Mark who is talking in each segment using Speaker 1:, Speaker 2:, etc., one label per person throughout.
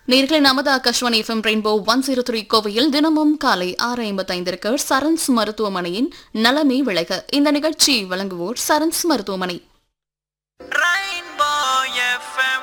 Speaker 1: நேர்களை நமது Akashvani FM rainbow one zero three கோவையில் தினமும் காலை ஆறு ஐம்பத்தைந்திற்கு சரண்ஸ் மருத்துவமனையின் நலமே விளைக இந்த நிகழ்ச்சி வழங்குவோர் சரண்ஸ் மருத்துவமனை
Speaker 2: Rainbow FM.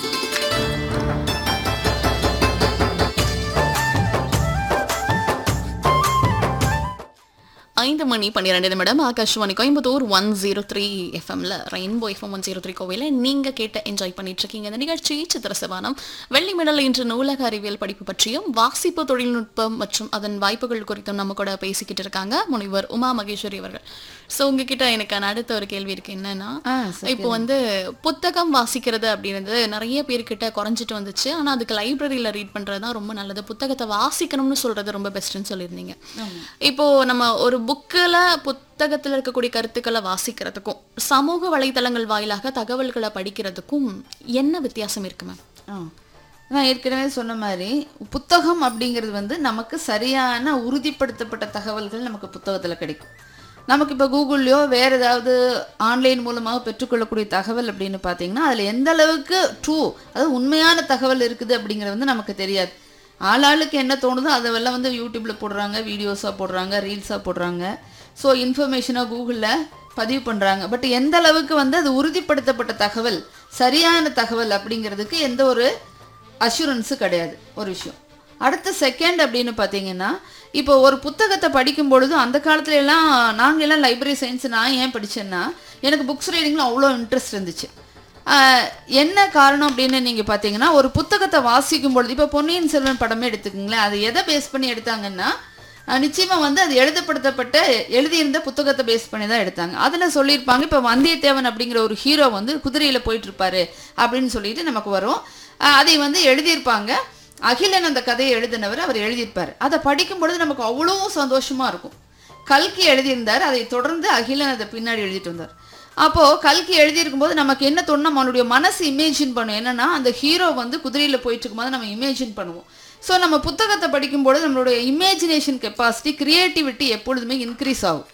Speaker 1: ஐந்து மணி பன்னிரெண்டு நிமிடம் Akashvani Coimbatore one zero three எஃப்எம்ல rainbow FM one zero three கோவையில் நீங்க கேட்ட என்ஜாய் பண்ணிட்டு இருக்கீங்க இந்த நிகழ்ச்சி சித்திரசவானம் வெள்ளி மெடல் இன்று நூலக அறிவியல் படிப்பு பற்றியும் வாசிப்பு தொழில்நுட்பம் மற்றும் அதன் வாய்ப்புகள் குறித்தும் நம்ம கூட பேசிக்கிட்டு இருக்காங்க முனைவர் உமா மகேஸ்வரி அவர்கள் ஸோ உங்ககிட்ட எனக்கான அடுத்த ஒரு கேள்வி இருக்கு என்னன்னா
Speaker 3: ஆ, சரி.
Speaker 1: இப்போ வந்து புத்தகம் வாசிக்கிறது அப்படின்றது நிறைய பேர்கிட்ட குறைஞ்சிட்டு வந்துச்சு ஆனா அதுக்கு லைப்ரரியில ரீட் பண்றது தான் ரொம்ப நல்லது புத்தகத்தை வாசிக்கணும்னு சொல்றது ரொம்ப பெஸ்ட்னு சொல்லியிருந்தீங்க இப்போ நம்ம ஒரு புக்கில் புத்தகத்துல இருக்கக்கூடிய கருத்துக்களை வாசிக்கிறதுக்கும் சமூக வலைதளங்கள் வாயிலாக தகவல்களை படிக்கிறதுக்கும் என்ன வித்தியாசம் இருக்கு மேம்
Speaker 3: ஆ. நான் ஏற்கனவே சொன்ன மாதிரி புத்தகம் அப்படிங்கிறது வந்து நமக்கு சரியான உறுதிப்படுத்தப்பட்ட தகவல்கள் நமக்கு புத்தகத்தில் கிடைக்கும் நமக்கு இப்போ கூகுள்லையோ வேறு ஏதாவது ஆன்லைன் மூலமாக பெற்றுக்கொள்ளக்கூடிய தகவல் அப்படின்னு பார்த்தீங்கன்னா அதில் எந்த அளவுக்கு ட்ரூ அதாவது உண்மையான தகவல் இருக்குது அப்படிங்கிறது வந்து நமக்கு தெரியாது ஆளாளுக்கு என்ன தோணுதோ அதெல்லாம் வந்து யூடியூப்பில் போடுறாங்க வீடியோஸாக போடுறாங்க ரீல்ஸாக போடுறாங்க ஸோ இன்ஃபர்மேஷனாக கூகுளில் பதிவு பண்ணுறாங்க பட் எந்த அளவுக்கு வந்து அது உறுதிப்படுத்தப்பட்ட தகவல் சரியான தகவல் அப்படிங்கிறதுக்கு எந்த ஒரு அஷூரன்ஸு கிடையாது ஒரு விஷயம் அடுத்த செகண்ட் அப்படின்னு பார்த்தீங்கன்னா இப்போ ஒரு புத்தகத்தை படிக்கும் பொழுது அந்த காலத்துல எல்லாம் நாங்கள் எல்லாம் லைப்ரரி சயின்ஸ் நான் ஏன் படித்தேன்னா எனக்கு புக்ஸ் ரீடிங்கில் அவ்வளோ இன்ட்ரெஸ்ட் இருந்துச்சு ஆஹ் என்ன காரணம் அப்படின்னு நீங்கள் பார்த்தீங்கன்னா ஒரு புத்தகத்தை வாசிக்கும் பொழுது இப்போ பொன்னியின் செல்வன் படமே எடுத்துக்கோங்களேன் அது எதை பேஸ் பண்ணி எடுத்தாங்கன்னா ஆஹ் நிச்சயமா வந்து அது எழுதப்படுத்தப்பட்ட எழுதியிருந்த புத்தகத்தை பேஸ் பண்ணி தான் எடுத்தாங்க அதில் சொல்லியிருப்பாங்க இப்போ வந்தியத்தேவன் அப்படிங்கிற ஒரு ஹீரோ வந்து குதிரையில் போயிட்டு இருப்பாரு அப்படின்னு சொல்லிட்டு நமக்கு வரும் ஆஹ் அதை வந்து எழுதியிருப்பாங்க அகிலன் அந்த கதையை எழுதினவர் அவர் எழுதியிருப்பார் அதை படிக்கும் பொழுது நமக்கு அவ்வளோ சந்தோஷமா இருக்கும் கல்கி எழுதியிருந்தார் அதை தொடர்ந்து அகிலன் அதை பின்னாடி எழுதிட்டு வந்தார் அப்போ கல்கி எழுதியிருக்கும் போது நமக்கு என்ன தோணும் நம்மளுடைய மனசு இமேஜின் பண்ணும் என்னன்னா அந்த ஹீரோ வந்து குதிரையில போயிட்டு இருக்கும்போது நம்ம இமேஜின் பண்ணுவோம் ஸோ நம்ம புத்தகத்தை படிக்கும்போது நம்மளுடைய இமேஜினேஷன் கெப்பாசிட்டி கிரியேட்டிவிட்டி எப்பொழுதுமே இன்க்ரீஸ் ஆகும்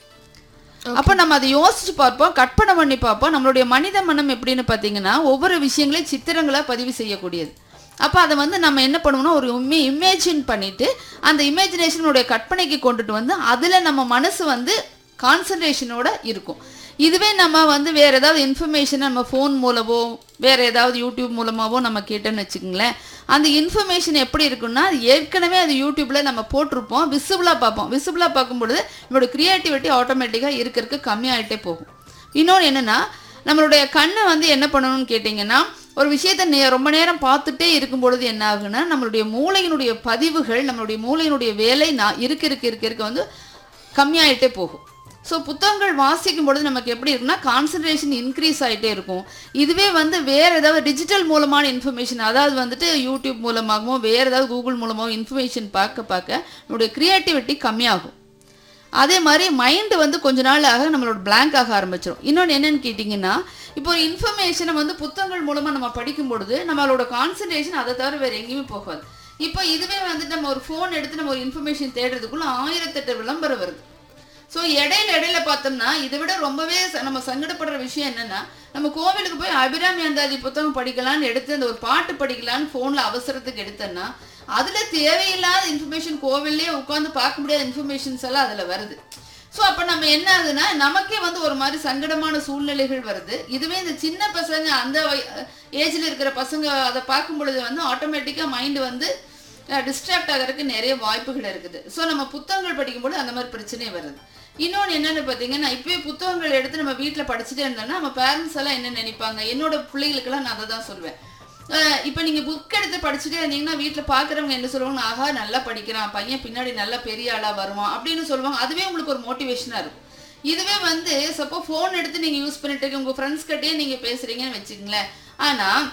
Speaker 3: அப்போ நம்ம அதை யோசிச்சு பார்ப்போம் கற்பனை பண்ணி பார்ப்போம் நம்மளுடைய மனித மனம் எப்படின்னு பார்த்தீங்கன்னா ஒவ்வொரு விஷயங்களையும் சித்திரங்களா பதிவு செய்யக்கூடியது அப்போ அதை வந்து நம்ம என்ன பண்ணுவோம்னா ஒரு உண்மை இமேஜின் பண்ணிட்டு அந்த இமேஜினேஷனுடைய கற்பனைக்கு கொண்டுட்டு வந்து அதில் நம்ம மனசு வந்து கான்சன்ட்ரேஷனோட இருக்கும் இதுவே நம்ம வந்து வேற ஏதாவது இன்ஃபர்மேஷன் நம்ம ஃபோன் மூலமோ வேற ஏதாவது யூடியூப் மூலமாவோ நம்ம கேட்டோன்னு வச்சுக்கோங்களேன் அந்த இன்ஃபர்மேஷன் எப்படி இருக்குன்னா அது ஏற்கனவே அது யூடியூப்ல நம்ம போட்டிருப்போம் விசிபிளாக பார்ப்போம் விசிபிளாக பார்க்கும்பொழுது நம்மளோட கிரியேட்டிவிட்டி ஆட்டோமேட்டிக்காக இருக்கிறதுக்கு கம்மியாயிட்டே போகும் இன்னொன்று என்னன்னா நம்மளுடைய கண்ணை வந்து என்ன பண்ணணும்னு கேட்டிங்கன்னா ஒரு விஷயத்தை நே ரொம்ப நேரம் பார்த்துட்டே இருக்கும் பொழுது என்ன ஆகுன்னா நம்மளுடைய மூளையினுடைய பதிவுகள் நம்மளுடைய மூளையினுடைய வேலை நான் இருக்க இருக்க இருக்க இருக்க வந்து கம்மியாயிட்டே போகும் ஸோ புத்தகங்கள் வாசிக்கும் பொழுது நமக்கு எப்படி இருக்குன்னா கான்சன்ட்ரேஷன் இன்க்ரீஸ் ஆகிட்டே இருக்கும் இதுவே வந்து வேறு ஏதாவது டிஜிட்டல் மூலமான இன்ஃபர்மேஷன் அதாவது வந்துட்டு யூடியூப் மூலமாகவோ வேறு ஏதாவது கூகுள் மூலமாகவோ இன்ஃபர்மேஷன் பார்க்க பார்க்க நம்மளுடைய க்ரியேட்டிவிட்டி கம்மியாகும் அதே மாதிரி மைண்டு வந்து கொஞ்ச நாள் ஆக நம்மளோட blank ஆக ஆரம்பிச்சிடும் இன்னொன்று என்னன்னு கேட்டிங்கன்னா இப்போ ஒரு இன்ஃபர்மேஷனை வந்து புத்தகங்கள் மூலமாக நம்ம படிக்கும் பொழுது நம்மளோட கான்சன்ட்ரேஷன் அதை தவிர வேறு எங்கேயுமே போகாது இப்போ இதுவே வந்துட்டு நம்ம ஒரு ஃபோன் எடுத்து நம்ம ஒரு இன்ஃபர்மேஷன் தேடுறதுக்குள்ள ஆயிரத்தெட்டு விளம்பரம் வருது ஸோ இடையில இடையில பார்த்தோம்னா இதை விட ரொம்பவே ச- நம்ம சங்கடப்படுற விஷயம் என்னன்னா நம்ம கோவிலுக்கு போய் அபிராமி அந்தாதி புத்தகம் படிக்கலாம்னு எடுத்து அந்த ஒரு பாட்டு படிக்கலாம்னு ஃபோனில் அவசரத்துக்கு எடுத்தேன்னா அதில் தேவையில்லாத இன்ஃபர்மேஷன் கோவில்லே உட்காந்து பார்க்க முடியாத இன்ஃபர்மேஷன்ஸ் எல்லாம் அதில் வருது ஸோ அப்போ நம்ம என்ன ஆகுதுன்னா நமக்கே வந்து ஒரு மாதிரி சங்கடமான சூழ்நிலைகள் வருது இதுவே இந்த சின்ன பசங்க அந்த ஏஜில் இருக்கிற பசங்க அதை பார்க்கும் பொழுது வந்து ஆட்டோமேட்டிக்காக மைண்டு வந்து டிஸ்ட்ராக்ட் ஆகிறதுக்கு நிறைய வாய்ப்புகள் இருக்குது ஸோ நம்ம புத்தகங்கள் படிக்கும்போது அந்த மாதிரி பிரச்சனையே வருது இன்னொன்று என்னென்னு பார்த்தீங்கன்னா இப்போயே புத்தகங்கள் எடுத்து நம்ம வீட்டில் படிச்சுட்டே இருந்தோம்னா நம்ம பேரண்ட்ஸ் எல்லாம் என்ன நினைப்பாங்க என்னோட பிள்ளைகளுக்கெல்லாம் நான் அதை தான் சொல்வேன் இப்போ நீங்கள் புக் எடுத்து படிச்சுட்டே இருந்தீங்கன்னா வீட்டில் பார்க்குறவங்க என்ன சொல்லுவாங்க ஆஹா நல்லா படிக்கிறான் பையன் பின்னாடி நல்லா பெரிய ஆளாக வருவான் அப்படின்னு சொல்லுவாங்க அதுவே உங்களுக்கு ஒரு மோட்டிவேஷனாக இருக்கும் இதுவே வந்து சப்போ ஃபோன் எடுத்து நீங்கள் யூஸ் பண்ணிட்டு இருக்க உங்கள் ஃப்ரெண்ட்ஸ் கிட்டே நீங்கள் பேசுகிறீங்கன்னு வச்சுக்கங்களேன் ஆனால்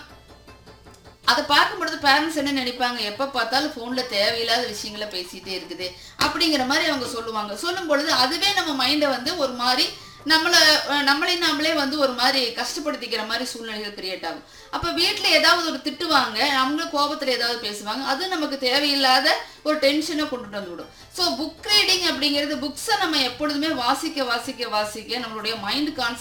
Speaker 3: அதை பார்க்கும் பொழுது பேரண்ட்ஸ் என்ன நினைப்பாங்க எப்போ பார்த்தாலும் ஃபோனில் தேவையில்லாத விஷயங்களை பேசிகிட்டே இருக்குது அப்படிங்கிற மாதிரி அவங்க சொல்லுவாங்க சொல்லும் பொழுது அதுவே நம்ம மைண்டை வந்து ஒரு மாதிரி நம்மளை அஹ், நம்மளை நாமளே வந்து ஒரு மாதிரி கஷ்டப்படுத்திக்கிற மாதிரி சூழ்நிலைகள் கிரியேட் ஆகும் அப்போ வீட்டில் ஏதாவது ஒரு திட்டுவாங்க அவங்க கோபத்தில் ஏதாவது பேசுவாங்க அது நமக்கு தேவையில்லாத ஒரு டென்ஷனை கொண்டுட்டு வந்து விடும் ஸோ புக் ரீடிங் அப்படிங்கிறது புக்ஸை நம்ம எப்பொழுதுமே வாசிக்க வாசிக்க வாசிக்க நம்மளுடைய மைண்ட் கான்சென்ட்